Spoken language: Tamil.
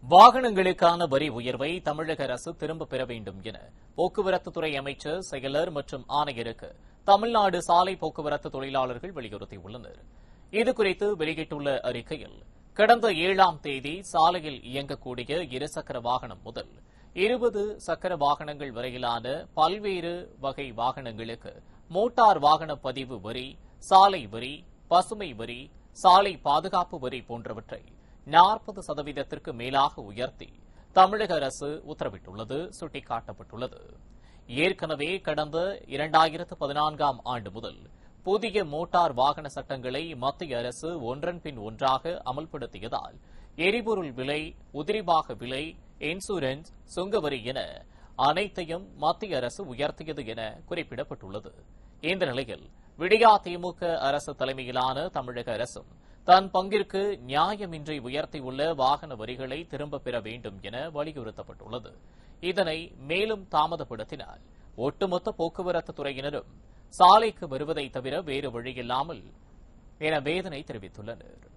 வாகனங்களுக்கான வரி உயர்வை தமிழக அரசு திரும்பப் பெற வேண்டும் என போக்குவரத்துத்துறை அமைச்சர் செயலர் மற்றும் ஆணையருக்கு தமிழ்நாடு சாலை போக்குவரத்து தொழிலாளர்கள் வலியுறுத்தியுள்ளனர் இதுகுறித்து வெளியிட்டுள்ள அறிக்கையில் கடந்த ஏழாம் தேதி சாலையில் இயங்கக்கூடிய இருசக்கர வாகனம் முதல் இருபது சக்கர வாகனங்கள் வரையிலான பல்வேறு வகை வாகனங்களுக்கு மோட்டார் வாகன பதிவு வரி சாலை வரி பசுமை வரி சாலை பாதுகாப்பு வரி போன்றவற்றை நாற்பது சதவீதத்திற்கு மேலாக உயர்த்தி தமிழக அரசு உத்தரவிட்டுள்ளது சுட்டிக்காட்டப்பட்டுள்ளது ஏற்கனவே கடந்த இரண்டாயிரத்து பதினான்காம் ஆண்டு முதல் புதிய மோட்டார் வாகன சட்டங்களை மத்திய அரசு ஒன்றன் பின் ஒன்றாக அமல்படுத்தியதால் எரிபொருள் விலை உதிரிபாக விலை இன்சூரன்ஸ் சுங்கவரி என அனைத்தையும் மத்திய அரசு உயர்த்தியது என குறிப்பிடப்பட்டுள்ளது இந்த நிலையில் விடியா திமுக அரசு தலைமையிலான தமிழக அரசும் தன் பங்கிற்கு நியாயமின்றி உயர்த்தியுள்ள வாகன வரிகளை திரும்பப் பெற வேண்டும் என வலியுறுத்தப்பட்டுள்ளது இதனை மேலும் தாமதப்படுத்தினால் ஒட்டுமொத்த போக்குவரத்து துறையினரும் சாலைக்கு வருவதை தவிர வேறு வழியில்லாமல் என வேதனை தெரிவித்துள்ளனர்